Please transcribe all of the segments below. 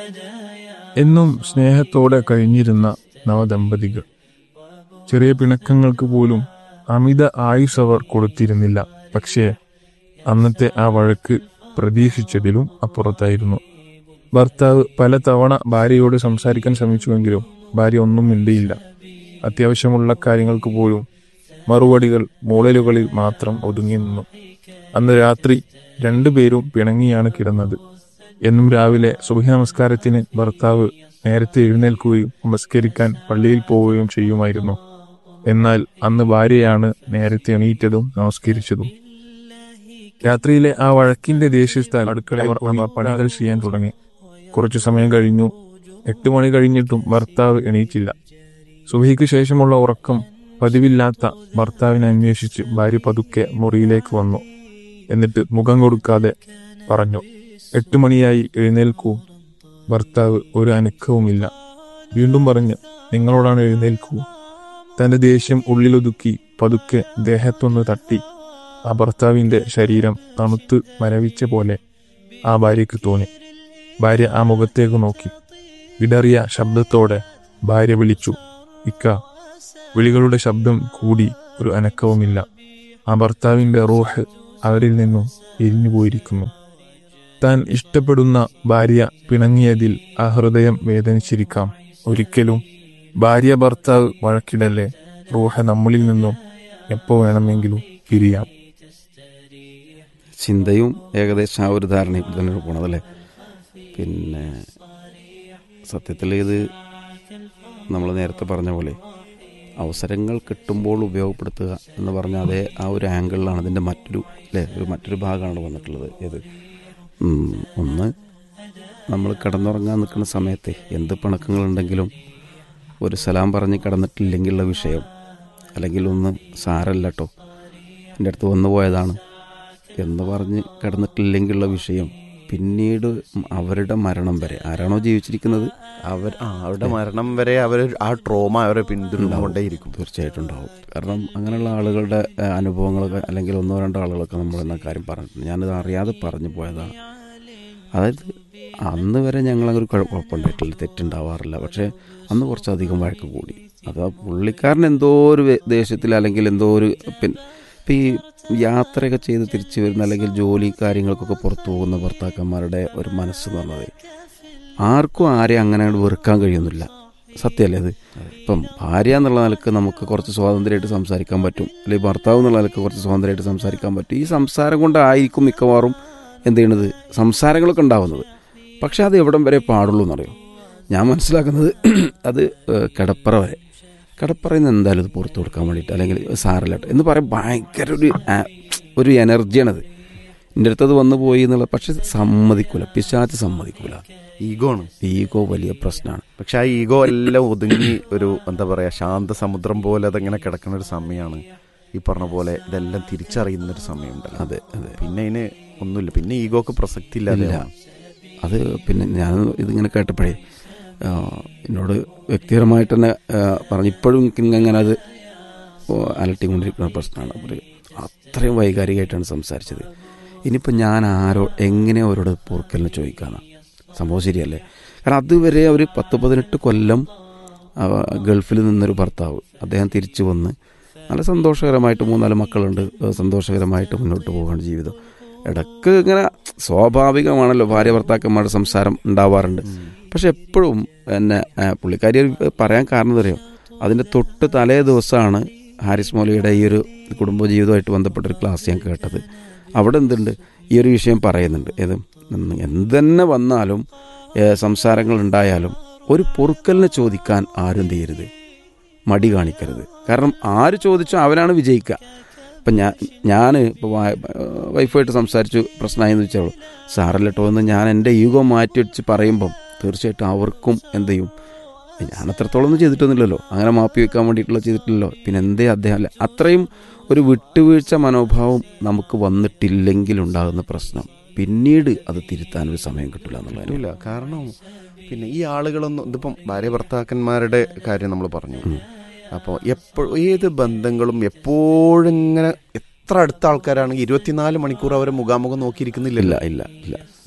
എന്നും സ്നേഹത്തോടെ കഴിഞ്ഞിരുന്ന നവദമ്പതികൾ ചെറിയ പിണക്കങ്ങൾക്ക് പോലും അമിത ആയുസ് അവർ കൊടുത്തിരുന്നില്ല പക്ഷേ അന്നത്തെ ആ വഴക്ക് പ്രതീക്ഷിച്ചതിലും അപ്പുറത്തായിരുന്നു ഭർത്താവ് പല തവണ ഭാര്യയോട് സംസാരിക്കാൻ ശ്രമിച്ചുവെങ്കിലും ഭാര്യ ഒന്നും മിണ്ടിയില്ല അത്യാവശ്യമുള്ള കാര്യങ്ങൾക്ക് പോലും മറുപടികൾ മൂളലുകളിൽ മാത്രം ഒതുങ്ങി നിന്നു അന്ന് രാത്രി രണ്ടുപേരും പിണങ്ങിയാണ് കിടന്നത് എന്നും രാവിലെ സുബഹി നമസ്കാരത്തിന് ഭർത്താവ് നേരത്തെ എഴുന്നേൽക്കുകയും നമസ്കരിക്കാൻ പള്ളിയിൽ പോവുകയും ചെയ്യുമായിരുന്നു എന്നാൽ അന്ന് ഭാര്യയാണ് നേരത്തെ എണീറ്റതും നമസ്കരിച്ചതും രാത്രിയിലെ ആ വഴക്കിന്റെ ദേഷ്യത്താൽ അടുക്കളയിൽ അവർ പണികൾ ചെയ്യാൻ തുടങ്ങി കുറച്ചു സമയം കഴിഞ്ഞു എട്ട് മണി കഴിഞ്ഞിട്ടും ഭർത്താവ് എണീറ്റില്ല സുബഹിക്ക് ശേഷമുള്ള ഉറക്കം പതിവില്ലാത്ത ഭർത്താവിനെ അന്വേഷിച്ച് ഭാര്യ പതുക്കെ മുറിയിലേക്ക് വന്നു എന്നിട്ട് മുഖം കൊടുക്കാതെ പറഞ്ഞു എട്ട് മണിയായി എഴുന്നേൽക്കൂ ഭർത്താവ് ഒരു അനക്കവുമില്ല വീണ്ടും പറഞ്ഞ് നിങ്ങളോടാണ് എഴുന്നേൽക്കൂ തന്റെ ദേഷ്യം ഉള്ളിലൊതുക്കി പതുക്കെ ദേഹത്തൊന്ന് തട്ടി ആ ഭർത്താവിന്റെ ശരീരം തണുത്ത് മരവിച്ച പോലെ ആ ഭാര്യയ്ക്ക് തോന്നി ഭാര്യ ആ മുഖത്തേക്ക് നോക്കി വിടറിയ ശബ്ദത്തോടെ ഭാര്യ വിളിച്ചു ഇക്ക വിളികളുടെ ശബ്ദം കൂടി ഒരു അനക്കവുമില്ല ആ ഭർത്താവിന്റെ റൂഹ് അവരിൽ നിന്നും എരിഞ്ഞുപോയിരിക്കുന്നു താൻ ഇഷ്ടപ്പെടുന്ന ഭാര്യ പിണങ്ങിയതിൽ ആ ഹൃദയം വേദനിച്ചിരിക്കാം ഒരിക്കലും ഭാര്യ ഭർത്താവ് വഴക്കിടല്ലേ റൂഹ നമ്മളിൽ നിന്നും എപ്പോ വേണമെങ്കിലും പിരിയാം ചിന്തയും ഏകദേശം ആ ഒരു ധാരണയിൽ തന്നെ പോണതല്ലേ പിന്നെ സത്യത്തിൽ ഇത് നമ്മൾ നേരത്തെ പറഞ്ഞ പോലെ അവസരങ്ങൾ കിട്ടുമ്പോൾ ഉപയോഗപ്പെടുത്തുക എന്ന് പറഞ്ഞ അതേ ആ ഒരു ആംഗിളിലാണ് അതിൻ്റെ മറ്റൊരു അല്ലേ ഒരു മറ്റൊരു ഭാഗമാണ് വന്നിട്ടുള്ളത് ഏത് ഉം, ഒന്ന് നമ്മൾ കിടന്നുറങ്ങാൻ നിൽക്കുന്ന സമയത്ത് എന്ത് പിണക്കങ്ങളുണ്ടെങ്കിലും ഒരു സലാം പറഞ്ഞ് കിടന്നിട്ടില്ലെങ്കിലുള്ള വിഷയം അല്ലെങ്കിൽ ഒന്ന് സാരല്ല കേട്ടോ എൻ്റെ അടുത്ത് വന്നു പോയതാണ് എന്ന് പറഞ്ഞ് കിടന്നിട്ടില്ലെങ്കിലുള്ള വിഷയം പിന്നീട് അവരുടെ മരണം വരെ ആരാണോ ജീവിച്ചിരിക്കുന്നത് അവർ ആ അവരുടെ മരണം വരെ അവർ ആ ട്രോമ അവരെ പിന്തുടർന്നുകൊണ്ടേയിരിക്കും തീർച്ചയായിട്ടും ഉണ്ടാവും കാരണം അങ്ങനെയുള്ള ആളുകളുടെ ആ, അനുഭവങ്ങളൊക്കെ അല്ലെങ്കിൽ ഒന്നോ രണ്ടോ ആളുകളൊക്കെ നമ്മൾ എന്ന കാര്യം പറഞ്ഞിട്ടുണ്ട് ഞാനത് അറിയാതെ പറഞ്ഞു പോയതാണ് അതായത് അന്ന് വരെ ഞങ്ങളങ്ങനെ കുഴ- കുഴപ്പമുണ്ടായിട്ടില്ല തെറ്റുണ്ടാവാറില്ല പക്ഷേ അന്ന് കുറച്ചധികം വഴക്ക് കൂടി അത് ആ പുള്ളിക്കാരൻ എന്തോ ഒരു വേ- ദേഷ്യത്തിൽ അല്ലെങ്കിൽ എന്തോ ഒരു പിന്നെ ഇപ്പം ഈ യാത്രയൊക്കെ ചെയ്ത് തിരിച്ചു വരുന്ന അല്ലെങ്കിൽ ജോലി കാര്യങ്ങൾക്കൊക്കെ പുറത്തു പോകുന്ന ഭർത്താക്കന്മാരുടെ ഒരു മനസ്സ് എന്ന് പറഞ്ഞത് ആർക്കും ആരെയും അങ്ങനെ അങ്ങട് വെറുക്കാൻ കഴിയുന്നില്ല സത്യമല്ലേ അത് ഇപ്പം ഭാര്യ എന്നുള്ള നിലക്ക് നമുക്ക് കുറച്ച് സ്വാതന്ത്ര്യമായിട്ട് സംസാരിക്കാൻ പറ്റും അല്ലെങ്കിൽ ഭർത്താവ് എന്നുള്ള നിലക്ക് കുറച്ച് സ്വാതന്ത്ര്യമായിട്ട് സംസാരിക്കാൻ പറ്റും ഈ സംസാരം കൊണ്ടായിരിക്കും മിക്കവാറും എന്ത് ചെയ്യണത് സംസാരങ്ങളൊക്കെ ഉണ്ടാവുന്നത് പക്ഷെ അത് എവിടം വരെ പാടുള്ളൂ എന്നറിയോ ഞാൻ മനസ്സിലാക്കുന്നത് അത് ഏഹ്, കിടപ്പറ വരെ കിടപ്പറയിൽ നിന്ന് എന്തായാലും ഇത് പുറത്തു കൊടുക്കാൻ വേണ്ടിയിട്ട് അല്ലെങ്കിൽ സാരല്ലട്ടെ എന്ന് പറയാൻ ഭയങ്കര ഒരു ആ- ഒരു എനർജിയാണത് എൻ്റെ അടുത്തത് വന്നു പോയി എന്നുള്ള പക്ഷെ സമ്മതിക്കൂല പിശാച്ച് സമ്മതിക്കൂല ഈഗോ ആണ് ഈഗോ വലിയ പ്രശ്നമാണ് പക്ഷെ ആ ഈഗോ എല്ലാം ഒതുങ്ങി ഒരു എന്താ പറയാ ശാന്ത സമുദ്രം പോലെ അതങ്ങനെ കിടക്കുന്ന ഒരു സമയമാണ് ഈ പറഞ്ഞ പോലെ ഇതെല്ലാം തിരിച്ചറിയുന്ന ഒരു സമയമുണ്ടല്ലോ അതെ അതെ പിന്നെ അതിന് ഒന്നുമില്ല പിന്നെ ഈഗോക്ക് പ്രസക്തി ഇല്ലാതെ ഇല്ല. അത് പിന്നെ ഞാൻ ഇതിങ്ങനെ കേട്ടപ്പോഴേ ആ, എന്നോട് വ്യക്തിപരമായിട്ട് തന്നെ ആ, പറഞ്ഞു ഇപ്പോഴും എനിക്ക് ഇങ്ങനെ അത് അലട്ടിക്കൊണ്ടിരിക്കുന്ന പ്രശ്നമാണ് അവർ അത്രയും വൈകാരികമായിട്ടാണ് സംസാരിച്ചത് ഇനിയിപ്പോൾ ഞാൻ ആരോ എങ്ങനെ അവരോട് പൊറുക്കലിനെ ചോദിക്കാനാണ് സംഭവം ശരിയല്ലേ കാരണം അതുവരെ അവർ പത്ത് പതിനെട്ട് കൊല്ലം ആ, ഗൾഫിൽ നിന്നൊരു ഭർത്താവ് അദ്ദേഹം തിരിച്ചു വന്ന് നല്ല സന്തോഷകരമായിട്ട് മൂന്നാല് മക്കളുണ്ട് ആ, സന്തോഷകരമായിട്ട് മുന്നോട്ട് പോവുകയാണ് ജീവിതം ഇടക്ക് ഇങ്ങനെ സ്വാഭാവികമാണല്ലോ ഭാര്യ ഭർത്താക്കന്മാരുടെ സംസാരം ഉണ്ടാവാറുണ്ട് പക്ഷെ എപ്പോഴും എന്നെ ആ, പുള്ളിക്കാരി പറയാൻ കാരണം അറിയോ അതിൻ്റെ തൊട്ട് തലേ ദിവസമാണ് ഹാരിസ് മൗലിയുടെ ഈ ഒരു കുടുംബജീവിതമായിട്ട് ബന്ധപ്പെട്ടൊരു ക്ലാസ് ഞാൻ കേട്ടത് അവിടെ എന്തുണ്ട് ഈ ഒരു വിഷയം പറയുന്നുണ്ട് ഏത് ഉം, എന്ത് തന്നെ വന്നാലും ഏ, സംസാരങ്ങൾ ഉണ്ടായാലും ഒരു പൊറുക്കലിനെ ചോദിക്കാൻ ആരും എന്ത് ചെയ്യരുത് മടി കാണിക്കരുത് കാരണം ആര് ചോദിച്ചോ അവനാണ് വിജയിക്കുക ഇപ്പം ഞാൻ ഞാൻ ഇപ്പോൾ വൈഫായിട്ട് സംസാരിച്ചു പ്രശ്നമായെന്ന് വെച്ചോളൂ സാറല്ലോ എന്ന് ഞാൻ എൻ്റെ ഈഗോ മാറ്റി വെച്ച് പറയുമ്പം തീർച്ചയായിട്ടും അവർക്കും എന്ത് ചെയ്യും ഞാൻ അത്രത്തോളം ഒന്നും ചെയ്തിട്ടൊന്നുമില്ലല്ലോ അങ്ങനെ മാപ്പി വെക്കാൻ വേണ്ടിയിട്ടുള്ള ചെയ്തിട്ടില്ലല്ലോ പിന്നെ എന്തേ അദ്ദേഹം അല്ല അത്രയും ഒരു വിട്ടുവീഴ്ച മനോഭാവം നമുക്ക് വന്നിട്ടില്ലെങ്കിൽ ഉണ്ടാകുന്ന പ്രശ്നം പിന്നീട് അത് തിരുത്താനൊരു സമയം കിട്ടില്ല എന്നുള്ളതാണ് ഇല്ല കാരണം പിന്നെ ഈ ആളുകളൊന്നും ഇതിപ്പം ഭാര്യ ഭർത്താക്കന്മാരുടെ കാര്യം നമ്മൾ പറഞ്ഞു അപ്പോൾ എപ്പോഴും ഏത് ബന്ധങ്ങളും എപ്പോഴും ഇങ്ങനെ എത്ര അടുത്ത ആൾക്കാരാണെങ്കിൽ ഇരുപത്തിനാല് മണിക്കൂർ അവരെ മുഖാമുഖം ഇല്ല നോക്കിയിരിക്കുന്നില്ലല്ലോ ഇല്ല ഇല്ല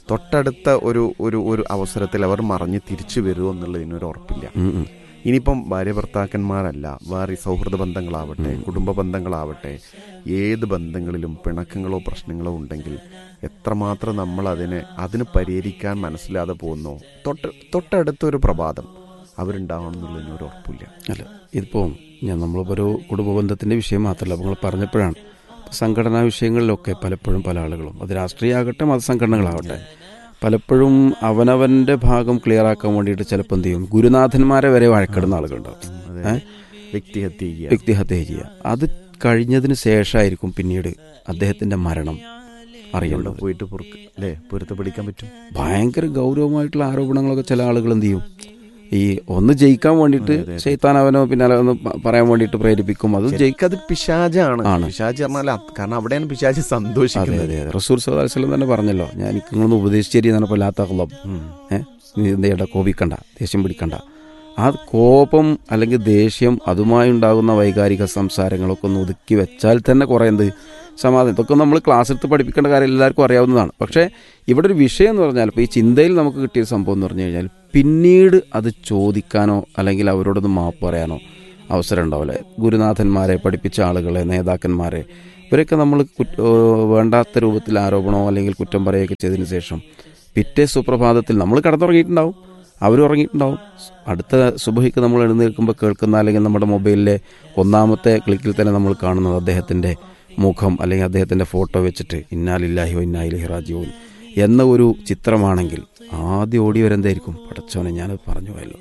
തൊട്ടടുത്ത ഒരു ഒരു ഒരു അവസരത്തിൽ അവർ മറിഞ്ഞ് തിരിച്ചു വരുമോ എന്നുള്ളതിനൊരു ഉറപ്പില്ല ഉം, ഉം. ഇനിയിപ്പം ഭാര്യ ഭർത്താക്കന്മാരല്ല വേറെ സൗഹൃദ ബന്ധങ്ങളാവട്ടെ കുടുംബ ബന്ധങ്ങളാവട്ടെ ഏത് ബന്ധങ്ങളിലും പിണക്കങ്ങളോ പ്രശ്നങ്ങളോ ഉണ്ടെങ്കിൽ എത്രമാത്രം നമ്മൾ അതിനെ അതിന് പരിഹരിക്കാൻ മനസ്സിലാതെ പോകുന്നോ തൊട്ട് തൊട്ടടുത്തൊരു പ്രഭാതം അവരുണ്ടാവണം എന്നുള്ളതിന് ഒരു ഉറപ്പില്ല അല്ല ഇതിപ്പോൾ ഞാൻ നമ്മളിപ്പോൾ ഒരു കുടുംബ ബന്ധത്തിൻ്റെ വിഷയം മാത്രമല്ല അപ്പോൾ നിങ്ങൾ പറഞ്ഞപ്പോഴാണ് ഇപ്പൊ സംഘടനാ വിഷയങ്ങളിലൊക്കെ പലപ്പോഴും പല ആളുകളും അത് രാഷ്ട്രീയമാകട്ടെ മതസംഘടനകളാവട്ടെ പലപ്പോഴും അവനവൻ്റെ ഭാഗം ക്ലിയർ ആക്കാൻ വേണ്ടിയിട്ട് ചിലപ്പോൾ എന്ത് ചെയ്യും ഗുരുനാഥന്മാരെ വരെ വഴക്കിടുന്ന ആളുകളുണ്ടാവും അതെ. ഏ? വ്യക്തിഹത്യ ചെയ്യുക വ്യക്തിഹത്യ ചെയ്യുക അത് കഴിഞ്ഞതിന് ശേഷമായിരിക്കും പിന്നീട് അദ്ദേഹത്തിന്റെ മരണം എവിടെ അറിയുന്നത് പോയിട്ട് പൊറുക്ക് അല്ലേ പൊരുത്തപ്പെടിക്കാൻ പറ്റും ഭയങ്കര ഗൗരവമായിട്ടുള്ള ആരോപണങ്ങളൊക്കെ ചില ആളുകൾ എന്ത് ചെയ്യും ഈ ഒന്ന് ജയിക്കാൻ വേണ്ടിയിട്ട് ചെയ്ത്താൻ അവനോ പിന്നാലെ ഒന്ന് പ- പറയാൻ വേണ്ടിയിട്ട് പ്രേരിപ്പിക്കും അത് ജയി ജയിക്കത് പിശാജാണ് ആണ്. പിശാജ് പറഞ്ഞാൽ അത് കാരണം അവിടെയാണ് പിശാജ് അതെ സന്തോഷിക്കുന്നത് അതെ അതെ റസൂൽ സദാസ്ലം തന്നെ പറഞ്ഞല്ലോ ഞാൻ എനിക്ക് നിങ്ങളൊന്ന് ഉപദേശിച്ചേരി എന്നാണ് ലാത്ത ക്ലബ് ഉം. ഏഹ് നീ എന്ത് ചെയ്യണ്ട കോപിക്കണ്ട ദേഷ്യം പിടിക്കണ്ട ആ കോപം അല്ലെങ്കിൽ ദേഷ്യം അതുമായി ഉണ്ടാകുന്ന വൈകാരിക സംസാരങ്ങളൊക്കെ ഒന്ന് ഒതുക്കി വെച്ചാൽ തന്നെ കുറേ എന്ത് സമാധാനം ഇതൊക്കെ നമ്മൾ ക്ലാസ് എടുത്ത് പഠിപ്പിക്കേണ്ട കാര്യം എല്ലാവർക്കും അറിയാവുന്നതാണ് പക്ഷേ ഇവിടെ ഒരു വിഷയം എന്ന് പറഞ്ഞാൽ ഇപ്പോൾ ഈ ചിന്തയിൽ നമുക്ക് കിട്ടിയ സംഭവം എന്ന് പറഞ്ഞു കഴിഞ്ഞാൽ പിന്നീട് അത് ചോദിക്കാനോ അല്ലെങ്കിൽ അവരോടൊന്ന് മാപ്പ് പറയാനോ അവസരം ഉണ്ടാവില്ല ഗുരുനാഥന്മാരെ പഠിപ്പിച്ച ആളുകളെ നേതാക്കന്മാരെ ഇവരൊക്കെ നമ്മൾ കുറ്റ- ഏഹ് വേണ്ടാത്ത രൂപത്തിൽ ആരോപണമോ അല്ലെങ്കിൽ കുറ്റം പറയുകയൊക്കെ ചെയ്തതിന് ശേഷം പിറ്റേ സുപ്രഭാതത്തിൽ നമ്മൾ കിടന്നുറങ്ങിയിട്ടുണ്ടാവും അവരും ഉറങ്ങിയിട്ടുണ്ടാവും അടുത്ത സുബഹിക്ക് നമ്മൾ എഴുന്നേൽക്കുമ്പോൾ കേൾക്കുന്ന അല്ലെങ്കിൽ നമ്മുടെ മൊബൈലിലെ ഒന്നാമത്തെ ക്ലിക്കിൽ തന്നെ നമ്മൾ കാണുന്നത് അദ്ദേഹത്തിൻ്റെ മുഖം അല്ലെങ്കിൽ അദ്ദേഹത്തിൻ്റെ ഫോട്ടോ വെച്ചിട്ട് ഇന്നാലില്ലാഹിയോ ഇന്നായിലഹി റാജിയോൻ എന്ന ഒരു ചിത്രമാണെങ്കിൽ ആദ്യം ഓടി വരെന്തായിരിക്കും പടച്ചോനെ ഞാനത് പറഞ്ഞു പോയല്ലോ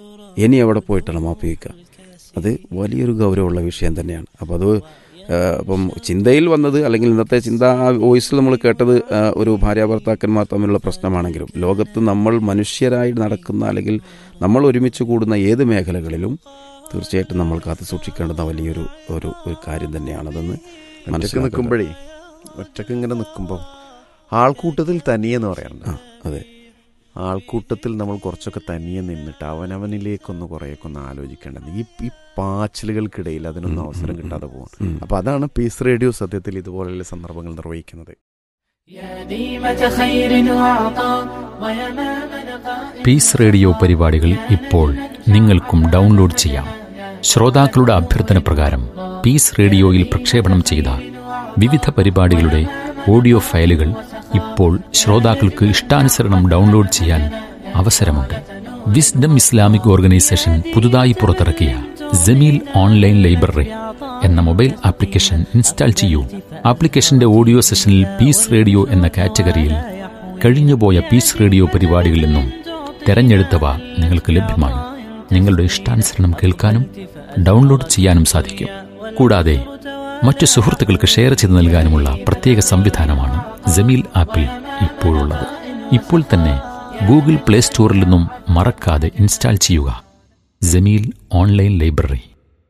ഇനി എവിടെ പോയിട്ടാണ് മാപ്പ് ചോദിക്കുക അത് വലിയൊരു ഗൗരവമുള്ള വിഷയം തന്നെയാണ് അപ്പോൾ അത് ആ, അപ്പം ചിന്തയിൽ വന്നത് അല്ലെങ്കിൽ ഇന്നത്തെ ചിന്ത ആ വോയിസിൽ നമ്മൾ കേട്ടത് ആ, ഒരു ഭാര്യ ഭർത്താക്കന്മാർ തമ്മിലുള്ള പ്രശ്നമാണെങ്കിലും ലോകത്ത് നമ്മൾ മനുഷ്യരായി നടക്കുന്ന അല്ലെങ്കിൽ നമ്മൾ ഒരുമിച്ച് കൂടുന്ന ഏത് മേഖലകളിലും തീർച്ചയായിട്ടും നമ്മൾ കാത്തു സൂക്ഷിക്കേണ്ടുന്ന വലിയൊരു ഒരു ഒരു കാര്യം തന്നെയാണ് അതെന്ന് ഒറ്റക്ക് മനസ്സിലാക്കുക. നിൽക്കുമ്പോഴേ ഒറ്റക്ക് ഇങ്ങനെ നിൽക്കുമ്പോൾ ആൾക്കൂട്ടത്തിൽ തനിയെന്ന് പറയാറുണ്ട് ആ അതെ ആൾക്കൂട്ടത്തിൽ നമ്മൾ കുറച്ചൊക്കെ തനിയെ നിന്നിട്ട് അവനവനിലേക്കൊന്ന് കുറേയൊക്കെ ഒന്ന് ആലോചിക്കേണ്ടത് ഈ ഈ പാച്ചിലുകൾക്കിടയിൽ അതിനൊന്നും അവസരം കിട്ടാതെ പോകും ഉം. അപ്പൊ അതാണ് പീസ് റേഡിയോ സത്യത്തിൽ ഇതുപോലെയുള്ള സന്ദർഭങ്ങൾ നിർവഹിക്കുന്നത് يا ديمة خير وعطاء ويمام نقاء പീസ് റേഡിയോ പരിപാടികൾ ഇപ്പോൾ നിങ്ങൾക്കും ഡൗൺലോഡ് ചെയ്യാം ശ്രോതാക്കളുടെ അഭ്യർത്ഥന പ്രകാരം പീസ് റേഡിയോയിൽ പ്രക്ഷേപണം ചെയ്ത വിവിധ പരിപാടികളുടെ ഓഡിയോ ഫയലുകൾ ഇപ്പോൾ ശ്രോതാക്കൾക്ക് ഇഷ്ടാനുസരണം ഡൗൺലോഡ് ചെയ്യാൻ അവസരമുണ്ട് വിസ്ഡം ഇസ്ലാമിക് ഓർഗനൈസേഷൻ പുതുതായി പുറത്തിറക്കിയ ജമീൽ ഓൺലൈൻ ലൈബ്രറി എന്ന മൊബൈൽ ആപ്ലിക്കേഷൻ ഇൻസ്റ്റാൾ ചെയ്യൂ ആപ്ലിക്കേഷന്റെ ഓഡിയോ സെഷനിൽ പീസ് റേഡിയോ എന്ന കാറ്റഗറിയിൽ കഴിഞ്ഞുപോയ പീസ് റേഡിയോ പരിപാടികളിൽ നിന്നും തെരഞ്ഞെടുത്തവ നിങ്ങൾക്ക് ലഭ്യമാണ് നിങ്ങളുടെ ഇഷ്ടാനുസരണം കേൾക്കാനും ഡൗൺലോഡ് ചെയ്യാനും സാധിക്കും കൂടാതെ മറ്റു സുഹൃത്തുക്കൾക്ക് ഷെയർ ചെയ്ത് നൽകാനുമുള്ള പ്രത്യേക സംവിധാനമാണ് ജമീൽ ആപ്പിൽ ഇപ്പോഴുള്ളത് ഇപ്പോൾ തന്നെ ഗൂഗിൾ പ്ലേ സ്റ്റോറിൽ നിന്നും മറക്കാതെ ഇൻസ്റ്റാൾ ചെയ്യുക ജമീൽ ഓൺലൈൻ ലൈബ്രറി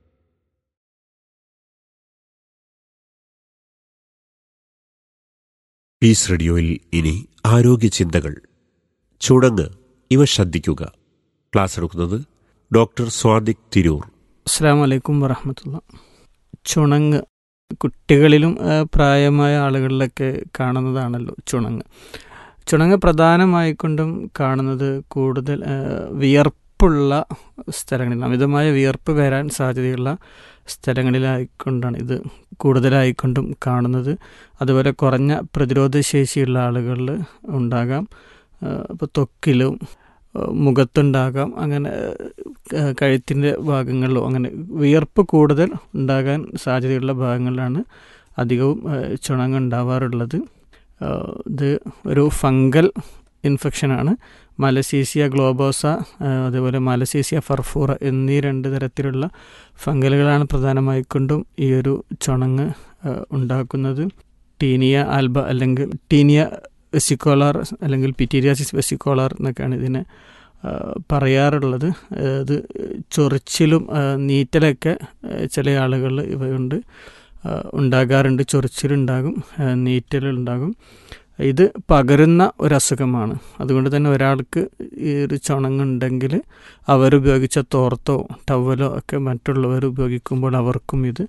പീസ് റേഡിയോയിൽ ഇനി ആരോഗ്യ ചിന്തകൾ ചുണങ്ങ് ഇവ ശ്രദ്ധിക്കുക ക്ലാസ് എടുക്കുന്നത് ഡോക്ടർ സ്വാദിക് തിരൂർ അസ്സാം വലൈക്കും വറഹമത്തുള്ള ചുണങ്ങ് കുട്ടികളിലും ആ, പ്രായമായ ആളുകളിലൊക്കെ കാണുന്നതാണല്ലോ ചുണങ്ങ് ചുണങ്ങ് പ്രധാനമായിക്കൊണ്ടും കാണുന്നത് കൂടുതൽ ആ, വിയർപ്പുള്ള സ്ഥലങ്ങളിൽ അമിതമായ വിയർപ്പ് വരാൻ സാധ്യതയുള്ള സ്ഥലങ്ങളിലായിക്കൊണ്ടാണ് ഇത് കൂടുതലായിക്കൊണ്ടും കാണുന്നത് അതുപോലെ കുറഞ്ഞ പ്രതിരോധ ശേഷിയുള്ള ആളുകളിൽ ഉണ്ടാകാം ഇപ്പോൾ ത്വക്കിലും ആ, മുഖത്തുണ്ടാകാം അങ്ങനെ ആ, കഴുത്തിൻ്റെ ഭാഗങ്ങളിലോ അങ്ങനെ വിയർപ്പ് കൂടുതൽ ഉണ്ടാകാൻ സാധ്യതയുള്ള ഭാഗങ്ങളിലാണ് അധികവും ആ, ചുണങ്ങ് ഉണ്ടാവാറുള്ളത് ആ, ഇത് ഒരു ഫംഗൽ ഇൻഫെക്ഷനാണ് മലസീസിയ ഗ്ലോബോസ ആ, അതേപോലെ മലസീസിയ ഫർഫൂറ എന്നീ രണ്ട് തരത്തിലുള്ള ഫംഗലുകളാണ് പ്രധാനമായിക്കൊണ്ടും ഈ ഒരു ചുണങ്ങ് ആ, ഉണ്ടാക്കുന്നത് ടീനിയ ആൽബ അല്ലെങ്കിൽ ടീനിയ വെസിക്കോളാർ അല്ലെങ്കിൽ പിറ്റീരിയാസിസ് വെസിക്കോളാർ എന്നൊക്കെയാണ് ഇതിനെ ആ, പറയാറുള്ളത് ആ, ഇത് ചൊറിച്ചിലും ആ, നീറ്റലൊക്കെ ആ, ചില ആളുകളിൽ ഇവയുണ്ട് ആ, ഉണ്ടാകാറുണ്ട് ചൊറിച്ചിലുണ്ടാകും ആ, നീറ്റലുണ്ടാകും ഇത് പകരുന്ന ഒരു അസുഖമാണ് അതുകൊണ്ട് തന്നെ ഒരാൾക്ക് ഈ ഒരു ചുണങ്ങുണ്ടെങ്കിൽ അവരുപയോഗിച്ച തോർത്തോ ടവലോ ഒക്കെ മറ്റുള്ളവർ ഉപയോഗിക്കുമ്പോൾ അവർക്കും ഇത്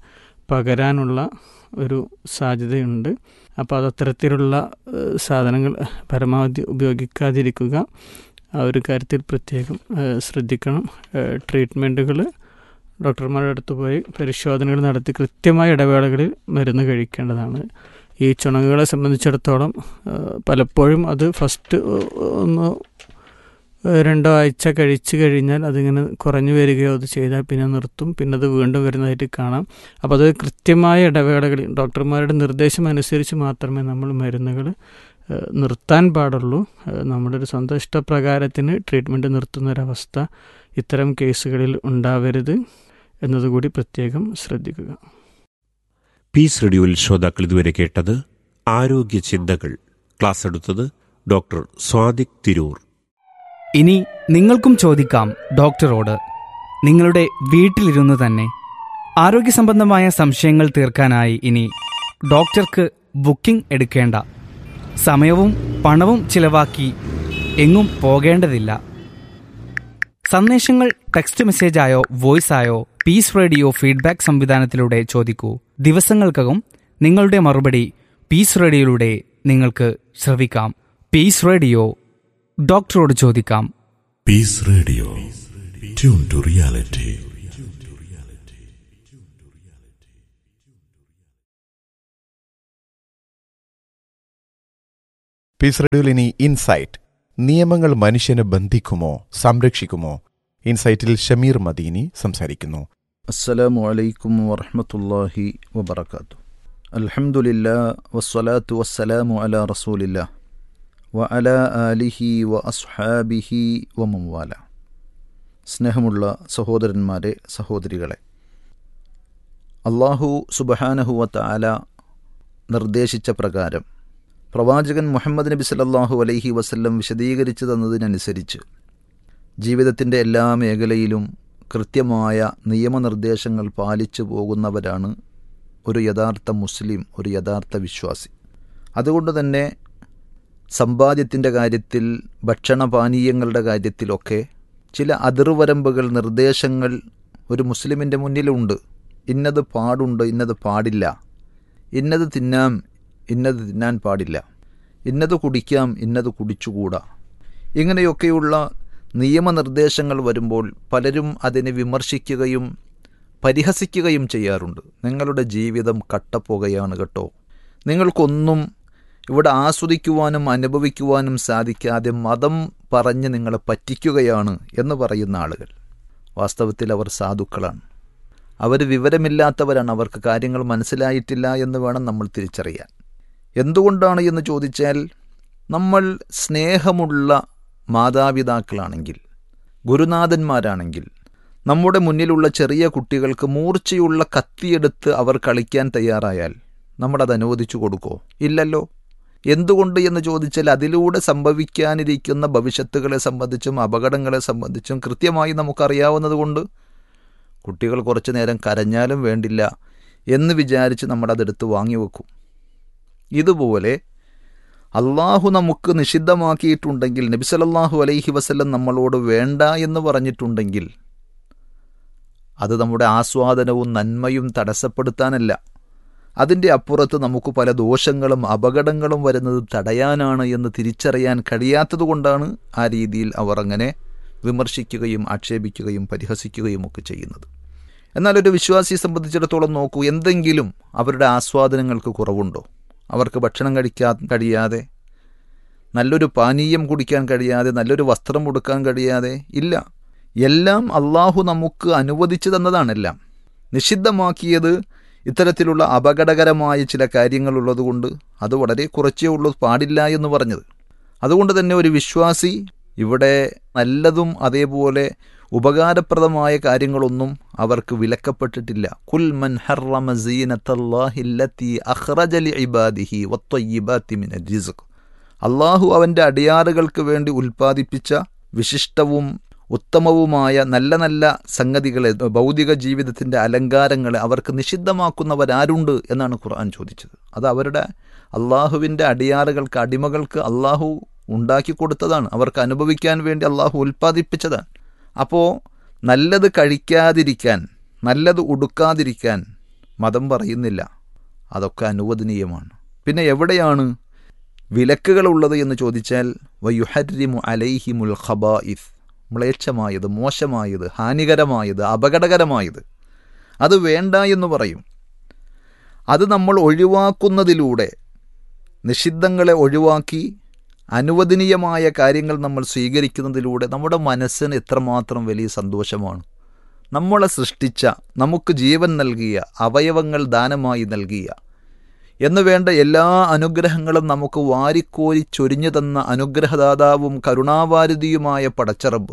പകരാനുള്ള ഒരു സാധ്യതയുണ്ട് അപ്പോൾ അത് അത്തരത്തിലുള്ള ഏഹ്, സാധനങ്ങൾ പരമാവധി ഉപയോഗിക്കാതിരിക്കുക ആ ഒരു കാര്യത്തിൽ പ്രത്യേകം ഏഹ്, ശ്രദ്ധിക്കണം ട്രീറ്റ്മെൻറ്റുകൾ ഡോക്ടർമാരുടെ അടുത്ത് പോയി പരിശോധനകൾ നടത്തി കൃത്യമായ ഇടവേളകളിൽ മരുന്ന് കഴിക്കേണ്ടതാണ് ഈ ചുണങ്ങുകളെ സംബന്ധിച്ചിടത്തോളം ഏഹ്, പലപ്പോഴും അത് ഫസ്റ്റ് ഒന്ന് ഏഹ്, രണ്ടോ ആഴ്ച കഴിച്ചു കഴിഞ്ഞാൽ അതിങ്ങനെ കുറഞ്ഞു വരികയോ അത് ചെയ്താൽ പിന്നെ നിർത്തും പിന്നെ അത് വീണ്ടും വരുന്നതായിട്ട് കാണാം അപ്പോൾ അത് കൃത്യമായ ഇടവേളകളിൽ ഡോക്ടർമാരുടെ നിർദ്ദേശം അനുസരിച്ച് മാത്രമേ നമ്മൾ മരുന്നുകൾ ഏഹ്, നിർത്താൻ പാടുള്ളൂ ഏഹ്, നമ്മുടെ ഒരു സ്വന്തം ഇഷ്ടപ്രകാരത്തിന് ട്രീറ്റ്മെൻറ്റ് നിർത്തുന്നൊരവസ്ഥ ഇത്തരം കേസുകളിൽ ഉണ്ടാവരുത് എന്നതുകൂടി പ്രത്യേകം ശ്രദ്ധിക്കുക പീസ് റേഡിയോയിൽ ശ്രോതാക്കൾ ഇതുവരെ കേട്ടത് ആരോഗ്യ ചിന്തകൾ ക്ലാസ് എടുത്തത് ഡോക്ടർ സ്വാദിക് തിരൂർ ഇനി നിങ്ങൾക്കും ചോദിക്കാം ഡോക്ടറോട് നിങ്ങളുടെ വീട്ടിലിരുന്ന് തന്നെ ആരോഗ്യ സംബന്ധമായ സംശയങ്ങൾ തീർക്കാനായി ഇനി ഡോക്ടർക്ക് ബുക്കിംഗ് എടുക്കേണ്ട സമയവും പണവും ചിലവാക്കി എങ്ങും പോകേണ്ടതില്ല സന്ദേശങ്ങൾ ടെക്സ്റ്റ് മെസ്സേജായോ വോയിസായോ പീസ് റേഡിയോ ഫീഡ്ബാക്ക് സംവിധാനത്തിലൂടെ ചോദിക്കൂ ദിവസങ്ങൾക്കകം നിങ്ങളുടെ മറുപടി പീസ് റേഡിയോയിലൂടെ നിങ്ങൾക്ക് ശ്രവിക്കാം പീസ് റേഡിയോ ഡോക്ടറോട് ചോദിക്കാം Peace Radio. Tune to reality. Peace റേഡിയോയിൽ ഇനി ഇൻസൈറ്റ് നിയമങ്ങൾ മനുഷ്യനെ ബന്ധിക്കുമോ സംരക്ഷിക്കുമോ ഇൻസൈറ്റിൽ ഷമീർ മദീനി സംസാരിക്കുന്നു അസ്സലാമു അലൈക്കും വറഹ്മത്തുള്ളാഹി വബറകാത്തു അൽഹംദുലില്ലാ വസ്സലാത്തു വസ്സലാമു അലാ റസൂലില്ലാ വ അലാ ആലിഹി വ അസ്ഹാബിഹി വ മംവാല സ്നേഹമുള്ള സഹോദരന്മാരെ സഹോദരികളെ അള്ളാഹു സുബഹാനഹുവ താല നിർദ്ദേശിച്ച പ്രകാരം പ്രവാചകൻ മുഹമ്മദ് നബി സല്ലല്ലാഹു അലൈഹി വസല്ലം വിശദീകരിച്ചു തന്നതിനനുസരിച്ച് ജീവിതത്തിൻ്റെ എല്ലാ മേഖലയിലും കൃത്യമായ നിയമനിർദ്ദേശങ്ങൾ പാലിച്ചു പോകുന്നവരാണ് ഒരു യഥാർത്ഥ മുസ്ലിം ഒരു യഥാർത്ഥ വിശ്വാസി അതുകൊണ്ട് തന്നെ സമ്പാദ്യത്തിൻ്റെ കാര്യത്തിൽ ഭക്ഷണപാനീയങ്ങളുടെ കാര്യത്തിലൊക്കെ ചില അതിർവരമ്പുകൾ നിർദ്ദേശങ്ങൾ ഒരു മുസ്ലിമിൻ്റെ മുന്നിലുണ്ട് ഇന്നത് പാടുണ്ട് ഇന്നത് പാടില്ല ഇന്നത് തിന്നാം ഇന്നത് തിന്നാൻ പാടില്ല ഇന്നത് കുടിക്കാം ഇന്നത് കുടിച്ചുകൂടാ ഇങ്ങനെയൊക്കെയുള്ള നിയമനിർദ്ദേശങ്ങൾ വരുമ്പോൾ പലരും അതിനെ വിമർശിക്കുകയും പരിഹസിക്കുകയും ചെയ്യാറുണ്ട് നിങ്ങളുടെ ജീവിതം കട്ടപ്പുകയാണ് കേട്ടോ നിങ്ങൾക്കൊന്നും ഇവിടെ ആസ്വദിക്കുവാനും അനുഭവിക്കുവാനും സാധിക്കാതെ മതം പറഞ്ഞ് നിങ്ങളെ പറ്റിക്കുകയാണ് എന്ന് പറയുന്ന ആളുകൾ വാസ്തവത്തിൽ അവർ സാധുക്കളാണ് അവർ വിവരമില്ലാത്തവരാണ് അവർക്ക് കാര്യങ്ങൾ മനസ്സിലായിട്ടില്ല എന്ന് വേണം നമ്മൾ തിരിച്ചറിയാൻ എന്തുകൊണ്ടാണ് എന്ന് ചോദിച്ചാൽ നമ്മൾ സ്നേഹമുള്ള മാതാപിതാക്കളാണെങ്കിൽ ഗുരുനാഥന്മാരാണെങ്കിൽ നമ്മുടെ മുന്നിലുള്ള ചെറിയ കുട്ടികൾക്ക് മൂർച്ചയുള്ള കത്തിയെടുത്ത് അവർ കളിക്കാൻ തയ്യാറായാൽ നമ്മളത് അനുവദിച്ചു കൊടുക്കോ ഇല്ലല്ലോ എന്തുകൊണ്ട് എന്ന് ചോദിച്ചാൽ അതിലൂടെ സംഭവിക്കാനിരിക്കുന്ന ഭവിഷ്യത്തുകളെ സംബന്ധിച്ചും അപകടങ്ങളെ സംബന്ധിച്ചും കൃത്യമായി നമുക്കറിയാവുന്നതുകൊണ്ട് കുട്ടികൾ കുറച്ചു നേരം കരഞ്ഞാലും വേണ്ടില്ല എന്ന് വിചാരിച്ച് നമ്മളതെടുത്ത് വാങ്ങിവെക്കും ഇതുപോലെ അള്ളാഹു നമുക്ക് നിഷിദ്ധമാക്കിയിട്ടുണ്ടെങ്കിൽ നബിസലല്ലാഹു അലൈഹി വസല്ലം നമ്മളോട് വേണ്ട എന്ന് പറഞ്ഞിട്ടുണ്ടെങ്കിൽ അത് നമ്മുടെ ആസ്വാദനവും നന്മയും തടസ്സപ്പെടുത്താനല്ല അതിൻ്റെ അപ്പുറത്ത് നമുക്ക് പല ദോഷങ്ങളും അപകടങ്ങളും വരുന്നത് തടയാനാണ് എന്ന് തിരിച്ചറിയാൻ കഴിയാത്തതുകൊണ്ടാണ് ആ രീതിയിൽ അവർ അങ്ങനെ വിമർശിക്കുകയും ആക്ഷേപിക്കുകയും പരിഹസിക്കുകയും ഒക്കെ ചെയ്യുന്നത് എന്നാൽ ഒരു വിശ്വാസിയെ സംബന്ധിച്ചിടത്തോളം നോക്കൂ എന്തെങ്കിലും അവരുടെ ആസ്വാദനങ്ങൾക്ക് കുറവുണ്ടോ അവർക്ക് ഭക്ഷണം കഴിക്കാൻ കഴിയാതെ നല്ലൊരു പാനീയം കുടിക്കാൻ കഴിയാതെ നല്ലൊരു വസ്ത്രം ഉടുക്കാൻ കഴിയാതെ ഇല്ല എല്ലാം അള്ളാഹു നമുക്ക് അനുവദിച്ചു തന്നതാണെല്ലാം നിഷിദ്ധമാക്കിയത് ഇത്തരത്തിലുള്ള അപകടകരമായ ചില കാര്യങ്ങളുള്ളതുകൊണ്ട് അത് വളരെ കുറച്ചേ ഉള്ളൂ പാടില്ല എന്ന് പറഞ്ഞത് അതുകൊണ്ട് തന്നെ ഒരു വിശ്വാസി ഇവിടെ നല്ലതും അതേപോലെ ഉപകാരപ്രദമായ കാര്യങ്ങളൊന്നും അവർക്ക് വിലക്കപ്പെട്ടിട്ടില്ല കുൽ മൻ ഹറമ സീനത്തല്ലാഹില്ലത്തി അഖ്റജലി ഇബാദിഹി വത്തൊയ്യിബാത്തി മിന റിസ്ഖ് അള്ളാഹു അവൻ്റെ അടിയാറുകൾക്ക് വേണ്ടി ഉൽപ്പാദിപ്പിച്ച വിശിഷ്ടവും ഉത്തമവുമായ നല്ല നല്ല സംഗതികളെ ഭൗതിക ജീവിതത്തിൻ്റെ അലങ്കാരങ്ങളെ അവർക്ക് നിഷിദ്ധമാക്കുന്നവരാരുണ്ട് എന്നാണ് ഖുർആൻ ചോദിച്ചത് അത് അവരുടെ അള്ളാഹുവിൻ്റെ അടിയാറുകൾക്ക് അടിമകൾക്ക് അള്ളാഹു ഉണ്ടാക്കി കൊടുത്തതാണ് അവർക്ക് അനുഭവിക്കാൻ വേണ്ടി അള്ളാഹു ഉൽപ്പാദിപ്പിച്ചതാണ് അപ്പോൾ നല്ലത് കഴിക്കാതിരിക്കാൻ നല്ലത് ഉടുക്കാതിരിക്കാൻ മതം പറയുന്നില്ല അതൊക്കെ അനുവദനീയമാണ് പിന്നെ എവിടെയാണ് വിലക്കുകളുള്ളത് എന്ന് ചോദിച്ചാൽ വയുഹരിമു അലൈഹിമുൽ ഖബായിഫ് മ്ലേച്ഛമായത് മോശമായത് ഹാനികരമായത് അപകടകരമായത് അത് വേണ്ട എന്ന് പറയും അത് നമ്മൾ ഒഴിവാക്കുന്നതിലൂടെ നിഷിദ്ധങ്ങളെ ഒഴിവാക്കി അനുവദനീയമായ കാര്യങ്ങൾ നമ്മൾ സ്വീകരിക്കുന്നതിലൂടെ നമ്മുടെ മനസ്സിന് എത്രമാത്രം വലിയ സന്തോഷമാണ് നമ്മളെ സൃഷ്ടിച്ച നമുക്ക് ജീവൻ നൽകിയ അവയവങ്ങൾ ദാനമായി നൽകിയ എന്നു വേണ്ട എല്ലാ അനുഗ്രഹങ്ങളും നമുക്ക് വാരിക്കോരി ചൊരിഞ്ഞു തന്ന അനുഗ്രഹദാതാവും കരുണാവാരിതിയുമായ പടച്ചറബ്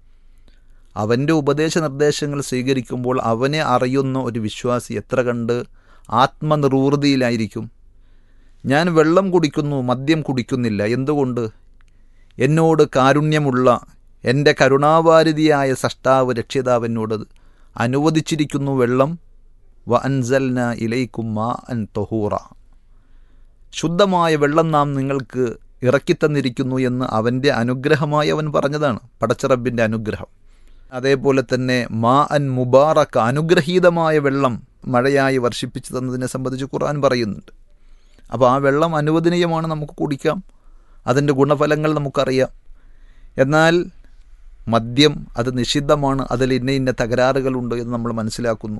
അവൻ്റെ ഉപദേശ നിർദ്ദേശങ്ങൾ സ്വീകരിക്കുമ്പോൾ അവനെ അറിയുന്ന ഒരു വിശ്വാസി എത്ര കണ്ട് ആത്മനിർവൃതിയിലായിരിക്കും ഞാൻ വെള്ളം കുടിക്കുന്നു മദ്യം കുടിക്കുന്നില്ല എന്തുകൊണ്ട് എന്നോട് കാരുണ്യമുള്ള എൻ്റെ കരുണാവാരിതിയായ സഷ്ടാവ് രക്ഷിതാവ് എന്നോട് അനുവദിച്ചിരിക്കുന്നു വെള്ളം വ അൻസൽന ഇലൈക്കും മാ അൻ തൊഹൂറ ശുദ്ധമായ വെള്ളം നാം നിങ്ങൾക്ക് ഇറക്കിത്തന്നിരിക്കുന്നു എന്ന് അവൻ്റെ അനുഗ്രഹമായി അവൻ പറഞ്ഞതാണ് പടച്ചറബിൻ്റെ അനുഗ്രഹം അതേപോലെ തന്നെ മാ അൻ മുബാറക്ക അനുഗ്രഹീതമായ വെള്ളം മഴയായി വർഷിപ്പിച്ചു തന്നതിനെ സംബന്ധിച്ച് ഖുർആൻ പറയുന്നുണ്ട് അപ്പോൾ ആ വെള്ളം അനുവദനീയമാണ് നമുക്ക് കുടിക്കാം അതിൻ്റെ ഗുണഫലങ്ങൾ നമുക്കറിയാം എന്നാൽ മദ്യം അത് നിഷിദ്ധമാണ് അതിൽ ഇന്ന ഇന്ന തകരാറുകളുണ്ട് എന്ന് നമ്മൾ മനസ്സിലാക്കുന്നു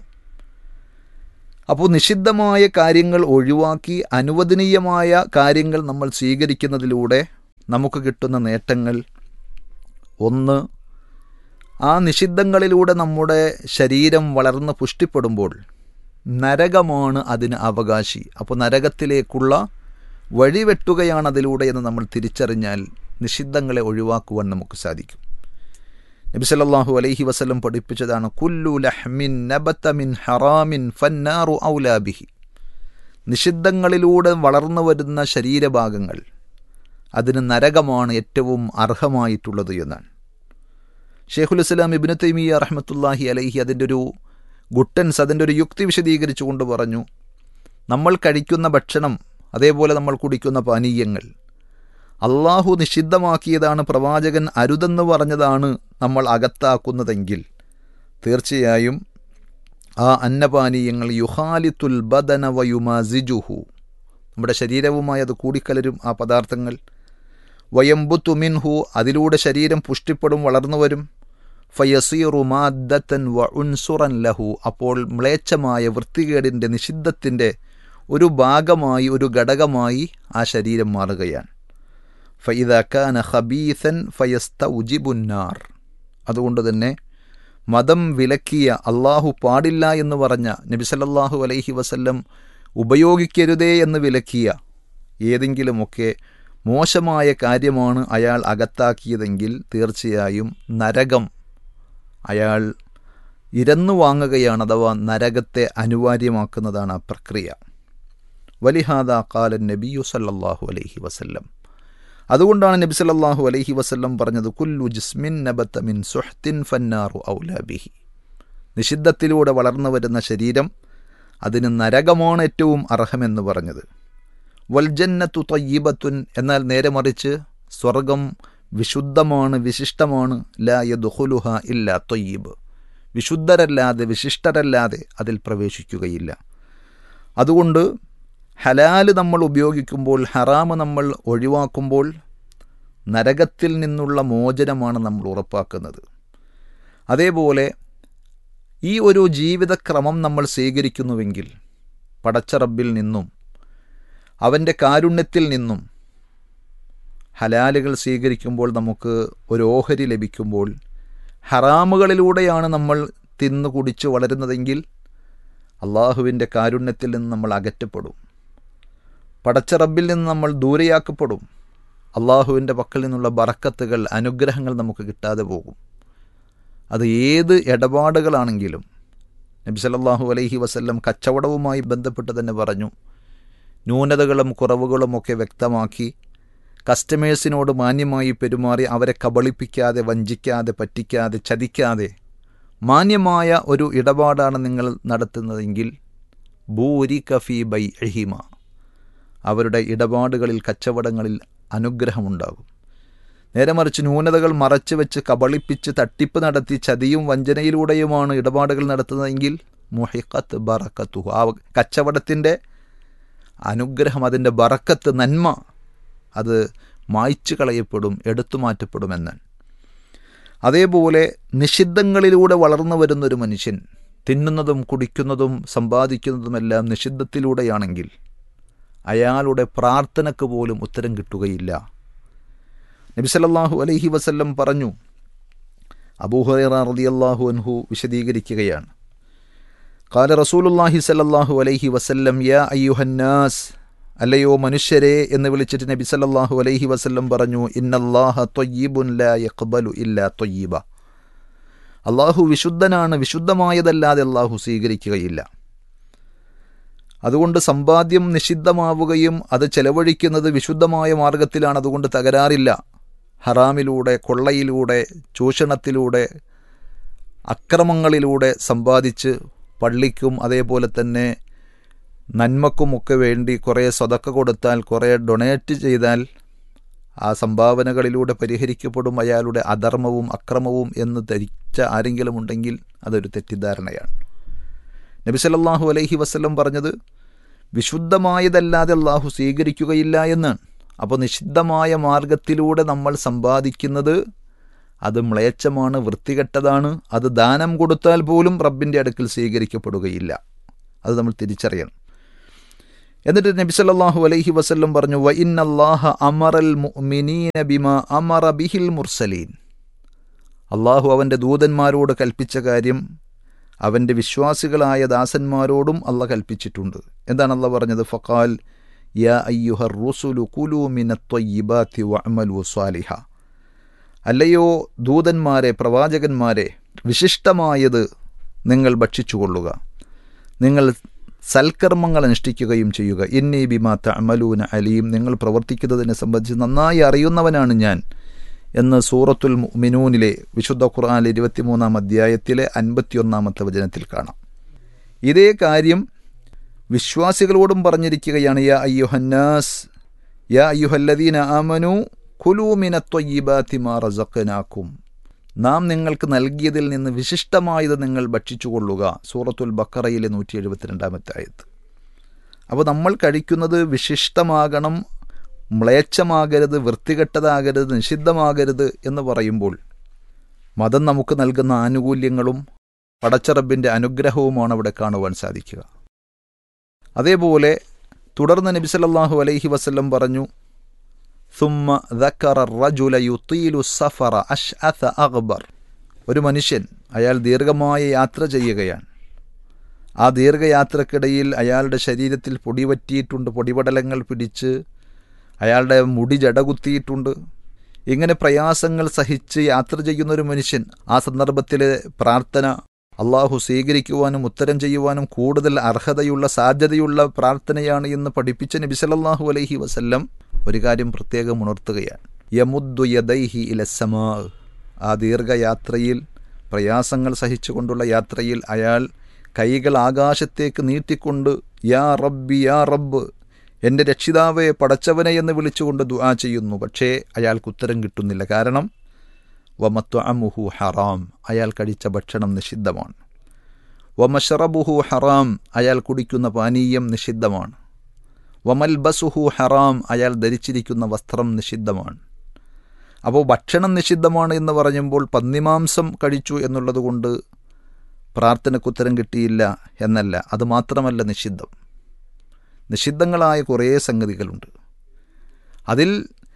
അപ്പോൾ നിഷിദ്ധമായ കാര്യങ്ങൾ ഒഴിവാക്കി അനുവദനീയമായ കാര്യങ്ങൾ നമ്മൾ സ്വീകരിക്കുന്നതിലൂടെ നമുക്ക് കിട്ടുന്ന നേട്ടങ്ങൾ ഒന്ന് ആ നിഷിദ്ധങ്ങളിലൂടെ നമ്മുടെ ശരീരം വളർന്ന് പുഷ്ടിപ്പെടുമ്പോൾ നരകമാണ് അതിന് അവകാശി അപ്പോൾ നരകത്തിലേക്കുള്ള വഴിവെട്ടുകയാണ് അതിലൂടെ എന്ന് നമ്മൾ തിരിച്ചറിഞ്ഞാൽ നിഷിദ്ധങ്ങളെ ഒഴിവാക്കുവാൻ നമുക്ക് സാധിക്കും നബി സല്ലല്ലാഹു അലൈഹി വസല്ലം പഠിപ്പിച്ചതാണ് കുല്ലു ലഹ്മിൻ നബത്ത മിൻ ഹറാമിൻ ഫന്നാറു ഔലാബിഹി നിഷിദ്ധങ്ങളിലൂടെ വളർന്നു വരുന്ന ശരീരഭാഗങ്ങൾ അതിന് നരകമാണ് ഏറ്റവും അർഹമായിട്ടുള്ളത് എന്നാണ് ഷെയ്ഖുൽ ഇസ്ലാം ഇബിന് തൈമിയ റഹ്മത്തുല്ലാഹി അലൈഹി അതിൻ്റെ ഒരു ഗുട്ടൻസ് അതിൻ്റെ ഒരു യുക്തി വിശദീകരിച്ചുകൊണ്ട് പറഞ്ഞു നമ്മൾ കഴിക്കുന്ന ഭക്ഷണം അതേപോലെ നമ്മൾ കുടിക്കുന്ന പാനീയങ്ങൾ അള്ളാഹു നിഷിദ്ധമാക്കിയതാണ് പ്രവാചകൻ അരുതെന്ന് പറഞ്ഞതാണ് നമ്മൾ അകത്താക്കുന്നതെങ്കിൽ തീർച്ചയായും ആ അന്നപാനീയങ്ങൾ യുഹാലിത്തുൽ ബദന വയുമാസിജുഹു നമ്മുടെ ശരീരവുമായി അത് കൂടിക്കലരും ആ പദാർത്ഥങ്ങൾ വയംബുത്തു മിൻഹു അതിലൂടെ ശരീരം പുഷ്ടിപ്പെടും വളർന്നു വരും ഫയസീറു മാദ്ദത്തൻ വ ഉൻസുറൻ ലഹു അപ്പോൾ മ്ലേച്ഛമായ വൃത്തികേടിൻ്റെ നിഷിദ്ധത്തിൻ്റെ ഒരു ഭാഗമായി ഒരു ഘടകമായി ആ ശരീരം മാറുകയാണ് ഫൈദാന ഖബീസൻ ഫയസ്ത ഉജിബുന്നാർ അതുകൊണ്ട് തന്നെ മതം വിലക്കിയ അള്ളാഹു പാടില്ല എന്ന് പറഞ്ഞ നബി സല്ലല്ലാഹു അലൈഹി വസല്ലം ഉപയോഗിക്കരുതേ എന്ന് വിലക്കിയ ഏതെങ്കിലുമൊക്കെ മോശമായ കാര്യമാണ് അയാൾ അകത്താക്കിയതെങ്കിൽ തീർച്ചയായും നരകം അയാൾ ഇരന്നു വാങ്ങുകയാണ് അഥവാ നരകത്തെ അനിവാര്യമാക്കുന്നതാണ് ആ പ്രക്രിയ വലിഹാദ കാലൻ നബിയു സല്ലല്ലാഹു അലൈഹി വസല്ലം അതുകൊണ്ടാണ് നബി സല്ലല്ലാഹു അലൈഹി വസല്ലം പറഞ്ഞത് കുല്ലു ജിസ്മിൻ നബത്ത മിൻ സുഹ്തിൻ ഫന്നാറു ഔലാബിഹി നിഷിദ്ധത്തിലൂടെ വളർന്നു വരുന്ന ശരീരം അതിന് നരകമാണ് ഏറ്റവും അർഹമെന്ന് പറഞ്ഞത് വൽജന്നത്തു തയ്യിബത്തുൻ എന്നാൽ നേരെ മറിച്ച് സ്വർഗം വിശുദ്ധമാണ് വിശിഷ്ടമാണ് ലാ യദ്ഖുലുഹ ഇല്ല തൊയ്യിബ് വിശുദ്ധരല്ലാതെ വിശിഷ്ടരല്ലാതെ അതിൽ പ്രവേശിക്കുകയില്ല അതുകൊണ്ട് ഹലാല് നമ്മൾ ഉപയോഗിക്കുമ്പോൾ ഹറാമ് നമ്മൾ ഒഴിവാക്കുമ്പോൾ നരകത്തിൽ നിന്നുള്ള മോചനമാണ് നമ്മൾ ഉറപ്പാക്കുന്നത് അതേപോലെ ഈ ഒരു ജീവിതക്രമം നമ്മൾ സ്വീകരിക്കുന്നുവെങ്കിൽ പടച്ചറബിൽ നിന്നും അവൻ്റെ കാരുണ്യത്തിൽ നിന്നും ഹലാലുകൾ സ്വീകരിക്കുമ്പോൾ നമുക്ക് ഒരു ഓഹരി ലഭിക്കുമ്പോൾ ഹറാമുകളിലൂടെയാണ് നമ്മൾ തിന്നു കുടിച്ച് വളരുന്നതെങ്കിൽ അള്ളാഹുവിൻ്റെ കാരുണ്യത്തിൽ നിന്ന് നമ്മൾ അകറ്റപ്പെടും പടച്ചറബിൽ നിന്ന് നമ്മൾ ദൂരെയാക്കപ്പെടും അള്ളാഹുവിൻ്റെ പക്കൽ നിന്നുള്ള ബറക്കത്തുകൾ അനുഗ്രഹങ്ങൾ നമുക്ക് കിട്ടാതെ പോകും അത് ഏത് ഇടപാടുകളാണെങ്കിലും നബി സല്ലല്ലാഹു അലൈഹി വസല്ലം കച്ചവടവുമായി ബന്ധപ്പെട്ട് തന്നെ പറഞ്ഞു ന്യൂനതകളും കുറവുകളും ഒക്കെ വ്യക്തമാക്കി കസ്റ്റമേഴ്സിനോട് മാന്യമായി പെരുമാറി അവരെ കബളിപ്പിക്കാതെ വഞ്ചിക്കാതെ പറ്റിക്കാതെ ചതിക്കാതെ മാന്യമായ ഒരു ഇടപാടാണ് നിങ്ങൾ നടത്തുന്നതെങ്കിൽ ബൂരി കഫി ബൈ എഹിമ അവരുടെ ഇടപാടുകളിൽ കച്ചവടങ്ങളിൽ അനുഗ്രഹമുണ്ടാകും നേരെ മറിച്ച് ന്യൂനതകൾ മറച്ചു വെച്ച് കബളിപ്പിച്ച് തട്ടിപ്പ് നടത്തി ചതിയും വഞ്ചനയിലൂടെയുമാണ് ഇടപാടുകൾ നടത്തുന്നതെങ്കിൽ മുഹിഖത്ത് ബറക്കത്തു ആ കച്ചവടത്തിൻ്റെ അനുഗ്രഹം അതിൻ്റെ ബറക്കത്ത് നന്മ അത് മായ്ച്ചു കളയപ്പെടും എടുത്തു മാറ്റപ്പെടുമെന്ന് അതേപോലെ നിഷിദ്ധങ്ങളിലൂടെ വളർന്നു വരുന്നൊരു മനുഷ്യൻ തിന്നുന്നതും കുടിക്കുന്നതും സമ്പാദിക്കുന്നതുമെല്ലാം നിഷിദ്ധത്തിലൂടെയാണെങ്കിൽ അയാളുടെ പ്രാർത്ഥനയ്ക്ക് പോലും ഉത്തരം കിട്ടുകയില്ല നബിസലല്ലാഹു അലൈഹി വസല്ലം പറഞ്ഞു അബൂഹുറ റളിയല്ലാഹു അൻഹു വിശദീകരിക്കുകയാണ് കാല റസൂലുല്ലാഹി സല്ലല്ലാഹു അലൈഹി വസല്ലം യാ അയ്യുഹന്നാസ് അല്ലയോ മനുഷ്യരെ എന്ന് വിളിച്ചിട്ട് നബി സല്ലല്ലാഹു അലൈഹി വസല്ലം പറഞ്ഞു ഇന്നല്ലാഹ ത്വയ്യിബുൻ ലാ യഖ്ബലു ഇല്ലാ ത്വയ്യിബ അള്ളാഹു വിശുദ്ധനാണ് വിശുദ്ധമായതല്ലാതെ അള്ളാഹു സ്വീകരിക്കുകയില്ല അതുകൊണ്ട് സമ്പാദ്യം നിഷിദ്ധമാവുകയും അത് ചെലവഴിക്കുന്നത് വിശുദ്ധമായ മാർഗത്തിലാണ് അതുകൊണ്ട് തകരാറില്ല ഹറാമിലൂടെ കൊള്ളയിലൂടെ ചൂഷണത്തിലൂടെ അക്രമങ്ങളിലൂടെ സമ്പാദിച്ച് പള്ളിക്കും അതേപോലെ തന്നെ നന്മക്കുമൊക്കെ വേണ്ടി കുറേ സ്വതക്ക കൊടുത്താൽ കുറേ ഡൊണേറ്റ് ചെയ്താൽ ആ സംഭാവനകളിലൂടെ പരിഹരിക്കപ്പെടും അയാളുടെ അധർമ്മവും അക്രമവും എന്ന് ധരിച്ച ആരെങ്കിലും ഉണ്ടെങ്കിൽ അതൊരു തെറ്റിദ്ധാരണയാണ് നബി സല്ലല്ലാഹു അലൈഹി വസല്ലം പറഞ്ഞത് വിശുദ്ധമായതല്ലാതെ അള്ളാഹു സ്വീകരിക്കുകയില്ല എന്നാണ് അപ്പോൾ നിഷിദ്ധമായ മാർഗത്തിലൂടെ നമ്മൾ സമ്പാദിക്കുന്നത് അത് മ്ലേച്ഛമാണ് വൃത്തികെട്ടതാണ് അത് ദാനം കൊടുത്താൽ പോലും റബ്ബിൻ്റെ അടുക്കൽ സ്വീകരിക്കപ്പെടുകയില്ല അത് നമ്മൾ തിരിച്ചറിയണം എന്നിട്ട് നബി സല്ലല്ലാഹു അലൈഹി വസല്ലം പറഞ്ഞു വ ഇന്നല്ലാഹ അമറൽ മുഅ്മിനീന ബിമാ അമറ ബിഹിൽ മുർസലീൻ അള്ളാഹു അവൻ്റെ ദൂതന്മാരോട് കൽപ്പിച്ച കാര്യം അവൻ്റെ വിശ്വാസികളായ ദാസന്മാരോടും അല്ല കൽപ്പിച്ചിട്ടുണ്ട് എന്താണ് അല്ല പറഞ്ഞത് ഫഖാൽ യാ അയ്യുഹർ റുസുലു കുലു മിനത്വയ്യിബാത്തി വഅമലു സ്വാലിഹ അല്ലയോ ദൂതന്മാരെ പ്രവാചകന്മാരെ വിശിഷ്ടമായത് നിങ്ങൾ ഭക്ഷിച്ചുകൊള്ളുക നിങ്ങൾ സൽക്കർമ്മങ്ങൾ അനുഷ്ഠിക്കുകയും ചെയ്യുക ഇന്നി ബിമാ തഅമലൂന അലീം നിങ്ങൾ പ്രവർത്തിക്കുന്നതിനെ സംബന്ധിച്ച് നന്നായി അറിയുന്നവനാണ് ഞാൻ എന്ന് സൂറത്തുൽ മിനൂനിലെ വിശുദ്ധ ഖുർആൻ ഇരുപത്തിമൂന്നാം അധ്യായത്തിലെ അൻപത്തിയൊന്നാമത്തെ വചനത്തിൽ കാണാം ഇതേ കാര്യം വിശ്വാസികളോടും പറഞ്ഞിരിക്കുകയാണ് യാ അയ്യുഹന്നാസ് യാ അയ്യുഹല്ലദീന ആമനു കുലൂമിനത്വയ്യിബാത്തി മാ റസഖനാക്കും നാം നിങ്ങൾക്ക് നൽകിയതിൽ നിന്ന് വിശിഷ്ടമായത് നിങ്ങൾ ഭക്ഷിച്ചുകൊള്ളുക സൂറത്തുൽ ബക്കറയിലെ നൂറ്റി എഴുപത്തിരണ്ടാമത്തെ ആയത്ത് അപ്പോൾ നമ്മൾ കഴിക്കുന്നത് വിശിഷ്ടമാകണം മ്ലേച്ഛമാകരുത് വൃത്തികെട്ടതാകരുത് നിഷിദ്ധമാകരുത് എന്ന് പറയുമ്പോൾ മതം നമുക്ക് നൽകുന്ന ആനുകൂല്യങ്ങളും പടച്ചറബിൻ്റെ അനുഗ്രഹവുമാണ് അവിടെ കാണുവാൻ സാധിക്കുക അതേപോലെ തുടർന്ന് നബി സല്ലല്ലാഹു അലൈഹി വസല്ലം പറഞ്ഞു ثم ذكر الرجل يطيل السفر أشعث أغبر ഒരു മനുഷ്യൻ അയാൾ ദീർഘമായ യാത്ര ചെയ്യുകയാണ് ആ ദീർഘയാത്രക്കിടയിൽ അയാളുടെ ശരീരത്തിൽ പൊടി പറ്റിയിട്ടുണ്ട് പൊടിപടലങ്ങൾ പിടിച്ച് അയാളുടെ മുടി ജടകുത്തിയിട്ടുണ്ട് ഇങ്ങനെ പ്രയാസങ്ങൾ സഹിച്ച് യാത്ര ചെയ്യുന്ന ഒരു മനുഷ്യൻ ആ സന്ദർഭത്തിലെ പ്രാർത്ഥന അള്ളാഹു സ്വീകരിക്കുവാനും ഉത്തരം ചെയ്യുവാനും കൂടുതൽ അർഹതയുള്ള സാധ്യതയുള്ള പ്രാർത്ഥനയാണ് എന്ന് പഠിപ്പിച്ച നബി സല്ലല്ലാഹു അലൈഹി വസല്ലം ഒരു കാര്യം പ്രത്യേകം ഉണർത്തുകയാണ് യമുദ്ദു യദൈഹി ഇലസമാ ആ ദീർഘയാത്രയിൽ പ്രയാസങ്ങൾ സഹിച്ചുകൊണ്ടുള്ള യാത്രയിൽ അയാൾ കൈകൾ ആകാശത്തേക്ക് നീട്ടിക്കൊണ്ട് യാ റബ്ബി യാ റബ്ബ് എൻ്റെ രക്ഷിതാവെ പടച്ചവനെ എന്ന് വിളിച്ചുകൊണ്ട് ദുആ ചെയ്യുന്നു പക്ഷേ അയാൾക്ക് ഉത്തരം കിട്ടുന്നില്ല കാരണം വമത്വ അമുഹു ഹറാം അയാൾ കഴിച്ച ഭക്ഷണം നിഷിദ്ധമാണ് വമഷറബുഹു ഹറാം അയാൾ കുടിക്കുന്ന പാനീയം നിഷിദ്ധമാണ് വമൽ ബസുഹു ഹറാം അയാൾ ധരിച്ചിരിക്കുന്ന വസ്ത്രം നിഷിദ്ധമാണ് അപ്പോൾ ഭക്ഷണം നിഷിദ്ധമാണ് എന്ന് പറയുമ്പോൾ പന്നിമാംസം കഴിച്ചു എന്നുള്ളതുകൊണ്ട് പ്രാർത്ഥനയ്ക്ക് ഉത്തരം കിട്ടിയില്ല എന്നല്ല അത് മാത്രമല്ല നിഷിദ്ധം നിഷിദ്ധങ്ങളായ കുറേ സംഗതികളുണ്ട് അതിൽ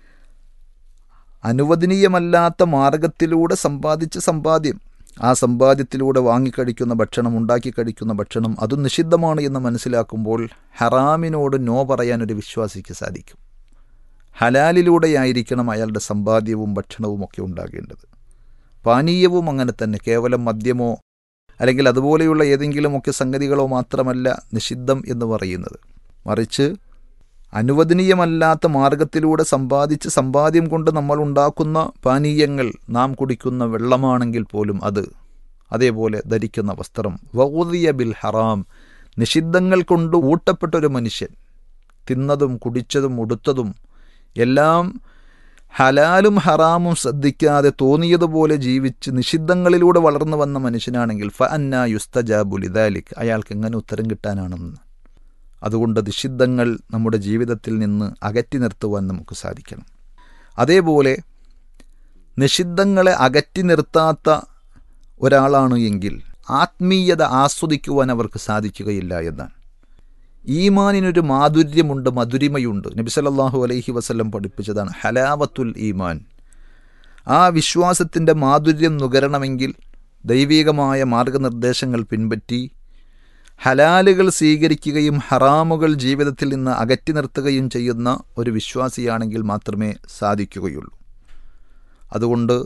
അനുവദനീയമല്ലാത്ത മാർഗത്തിലൂടെ സമ്പാദിച്ച സമ്പാദ്യം ആ സമ്പാദ്യത്തിലൂടെ വാങ്ങിക്കഴിക്കുന്ന ഭക്ഷണം ഉണ്ടാക്കി കഴിക്കുന്ന ഭക്ഷണം അതും നിഷിദ്ധമാണ് എന്ന് മനസ്സിലാക്കുമ്പോൾ ഹറാമിനോട് നോ പറയാൻ ഒരു വിശ്വാസിക്ക് സാധിക്കും ഹലാലിലൂടെയായിരിക്കണം അയാളുടെ സമ്പാദ്യവും ഭക്ഷണവും ഒക്കെ ഉണ്ടാകേണ്ടത് പാനീയവും അങ്ങനെ തന്നെ കേവലം മദ്യമോ അല്ലെങ്കിൽ അതുപോലെയുള്ള ഏതെങ്കിലുമൊക്കെ സംഗതികളോ മാത്രമല്ല നിഷിദ്ധം എന്ന് പറയുന്നത് മറിച്ച് അനുവദനീയമല്ലാത്ത മാർഗത്തിലൂടെ സമ്പാദിച്ച് സമ്പാദ്യം കൊണ്ട് നമ്മൾ ഉണ്ടാക്കുന്ന പാനീയങ്ങൾ നാം കുടിക്കുന്ന വെള്ളമാണെങ്കിൽ പോലും അത് അതേപോലെ ധരിക്കുന്ന വസ്ത്രം വൗദിയ ബിൽ ഹറാം നിഷിദ്ധങ്ങൾ കൊണ്ട് ഊട്ടപ്പെട്ട ഒരു മനുഷ്യൻ തിന്നതും കുടിച്ചതും ഉടുത്തതും എല്ലാം ഹലാലും ഹറാമും ശ്രദ്ധിക്കാതെ തോന്നിയതുപോലെ ജീവിച്ച് നിഷിദ്ധങ്ങളിലൂടെ വളർന്നു വന്ന മനുഷ്യനാണെങ്കിൽ ഫ അന്ന യുസ്തജാബുലിദാലിക് അയാൾക്ക് എങ്ങനെ ഉത്തരം കിട്ടാനാണെന്ന് അതുകൊണ്ട് നിഷിദ്ധങ്ങൾ നമ്മുടെ ജീവിതത്തിൽ നിന്ന് അകറ്റി നിർത്തുവാൻ നമുക്ക് സാധിക്കണം അതേപോലെ നിഷിദ്ധങ്ങളെ അകറ്റി നിർത്താത്ത ഒരാളാണ് എങ്കിൽ ആത്മീയത ആസ്വദിക്കുവാൻ അവർക്ക് സാധിക്കുകയില്ല എന്നാണ് ഈമാനിനൊരു മാധുര്യമുണ്ട് മധുരിമയുണ്ട് നബി സല്ലല്ലാഹു അലൈഹി വസല്ലം പഠിപ്പിച്ചതാണ് ഹലാവത്തുൽ ഈമാൻ ആ വിശ്വാസത്തിൻ്റെ മാധുര്യം നുകരണമെങ്കിൽ ദൈവികമായ മാർഗനിർദ്ദേശങ്ങൾ പിൻപറ്റി ഹലാലുകൾ സ്വീകരിക്കുകയും ഹറാമുകൾ ജീവിതത്തിൽ നിന്ന് അകറ്റി നിർത്തുകയും ചെയ്യുന്ന ഒരു വിശ്വാസിയാണെങ്കിൽ മാത്രമേ സാധിക്കുകയുള്ളൂ അതുകൊണ്ട്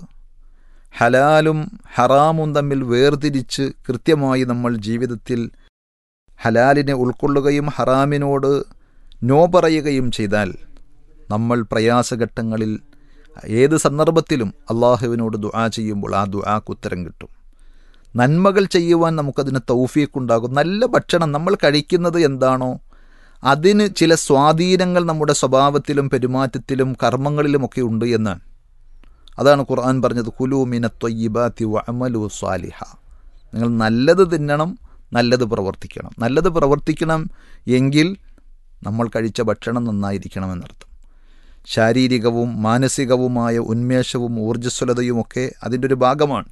ഹലാലും ഹറാമും തമ്മിൽ വേർതിരിച്ച് കൃത്യമായി നമ്മൾ ജീവിതത്തിൽ ഹലാലിനെ ഉൾക്കൊള്ളുകയും ഹറാമിനോട് നോ പറയുകയും ചെയ്താൽ നമ്മൾ പ്രയാസഘട്ടങ്ങളിൽ ഏത് സന്ദർഭത്തിലും അള്ളാഹുവിനോട് ദുആ ചെയ്യുമ്പോൾ ആ ദുആക്ക് ഉത്തരം കിട്ടും നന്മകൾ ചെയ്യുവാൻ നമുക്കതിന് തൗഫീക്കുണ്ടാകും നല്ല ഭക്ഷണം നമ്മൾ കഴിക്കുന്നത് എന്താണോ അതിന് ചില സ്വാധീനങ്ങൾ നമ്മുടെ സ്വഭാവത്തിലും പെരുമാറ്റത്തിലും കർമ്മങ്ങളിലുമൊക്കെ ഉണ്ട് എന്നാണ് അതാണ് ഖുർആൻ പറഞ്ഞത് കുലു മിന ത്വയ്യിബാത്തി വഅമലു സ്വാലിഹ നിങ്ങൾ നല്ലത് തിന്നണം നല്ലത് പ്രവർത്തിക്കണം നല്ലത് പ്രവർത്തിക്കണം എങ്കിൽ നമ്മൾ കഴിച്ച ഭക്ഷണം നന്നായിരിക്കണമെന്നർത്ഥം ശാരീരികവും മാനസികവുമായ ഉന്മേഷവും ഊർജ്ജസ്വലതയുമൊക്കെ അതിൻ്റെ ഒരു ഭാഗമാണ്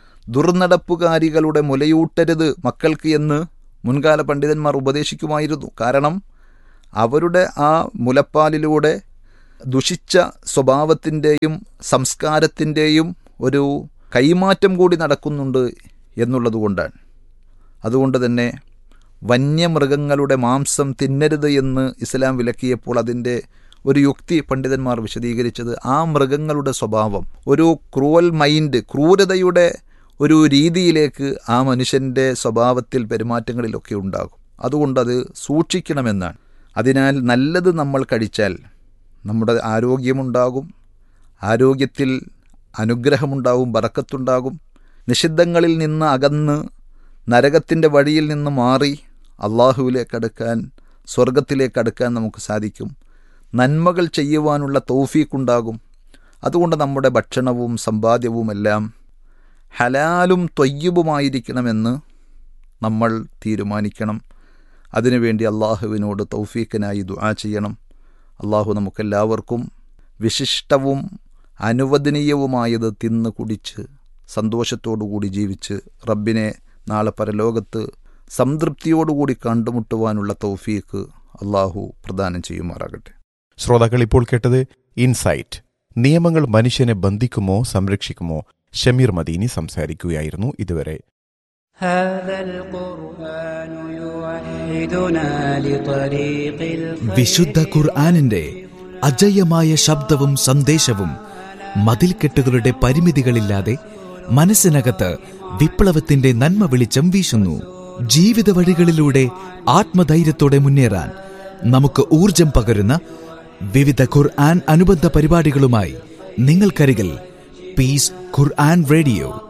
ദുർനടപ്പുകാരികളുടെ മുലയൂട്ടരുത് മക്കൾക്ക് എന്ന് മുൻകാല പണ്ഡിതന്മാർ ഉപദേശിക്കുമായിരുന്നു കാരണം അവരുടെ ആ മുലപ്പാലിലൂടെ ദുഷിച്ച സ്വഭാവത്തിൻ്റെയും സംസ്കാരത്തിൻ്റെയും ഒരു കൈമാറ്റം കൂടി നടക്കുന്നുണ്ട് എന്നുള്ളതുകൊണ്ടാണ് അതുകൊണ്ട് തന്നെ വന്യമൃഗങ്ങളുടെ മാംസം തിന്നരുത് എന്ന് ഇസ്ലാം വിലക്കിയപ്പോൾ അതിൻ്റെ ഒരു യുക്തി പണ്ഡിതന്മാർ വിശദീകരിച്ചത് ആ മൃഗങ്ങളുടെ സ്വഭാവം ഒരു ക്രൂവൽ മൈൻഡ് ക്രൂരതയുടെ ഒരു രീതിയിലേക്ക് ആ മനുഷ്യൻ്റെ സ്വഭാവത്തിൽ പെരുമാറ്റങ്ങളിലൊക്കെ ഉണ്ടാകും അതുകൊണ്ടത് സൂക്ഷിക്കണമെന്നാണ് അതിനാൽ നല്ലത് നമ്മൾ കഴിച്ചാൽ നമ്മുടെ ആരോഗ്യമുണ്ടാകും ആരോഗ്യത്തിൽ അനുഗ്രഹമുണ്ടാകും ബറക്കത്തുണ്ടാകും നിഷിദ്ധങ്ങളിൽ നിന്ന് അകന്ന് നരകത്തിൻ്റെ വഴിയിൽ നിന്ന് മാറി അള്ളാഹുവിലേക്ക് അടുക്കാൻ സ്വർഗത്തിലേക്ക് അടുക്കാൻ നമുക്ക് സാധിക്കും നന്മകൾ ചെയ്യുവാനുള്ള തൗഫീക്കുണ്ടാകും അതുകൊണ്ട് നമ്മുടെ ഭക്ഷണവും സമ്പാദ്യവുമെല്ലാം ഹലാലും തൊയ്യബുമായിരിക്കണമെന്ന് നമ്മൾ തീരുമാനിക്കണം അതിനുവേണ്ടി അള്ളാഹുവിനോട് തൗഫീക്കിനായി ദുആ ചെയ്യണം അള്ളാഹു നമുക്കെല്ലാവർക്കും വിശിഷ്ടവും അനുവദനീയവുമായത് തിന്ന് കുടിച്ച് സന്തോഷത്തോടുകൂടി ജീവിച്ച് റബ്ബിനെ നാളെ പരലോകത്ത് സംതൃപ്തിയോടുകൂടി കണ്ടുമുട്ടുവാനുള്ള തൗഫീക്ക് അള്ളാഹു പ്രദാനം ചെയ്യുമാറാകട്ടെ ശ്രോതാക്കൾ ഇപ്പോൾ കേട്ടത് ഇൻസൈറ്റ് നിയമങ്ങൾ മനുഷ്യനെ ബന്ധിക്കുമോ സംരക്ഷിക്കുമോ ഷമീർ മദീനി സംസാരിക്കുകയായിരുന്നു ഇതുവരെ هذا القرآن يوحدنا لطريق വിശുദ്ധ ഖുർആാനിന്റെ അജയ്യമായ ശബ്ദവും സന്ദേശവും മതിൽക്കെട്ടുകളുടെ പരിമിതികളില്ലാതെ മനസ്സിനകത്ത് വിപ്ലവത്തിന്റെ നന്മ വെളിച്ചം വീശുന്നു ജീവിത വഴികളിലൂടെ ആത്മധൈര്യത്തോടെ മുന്നേറാൻ നമുക്ക് ഊർജം പകരുന്ന വിവിധ ഖുർആൻ അനുബന്ധ പരിപാടികളുമായി നിങ്ങൾക്കരികിൽ പീസ് ഖുർആൻ റേഡിയോ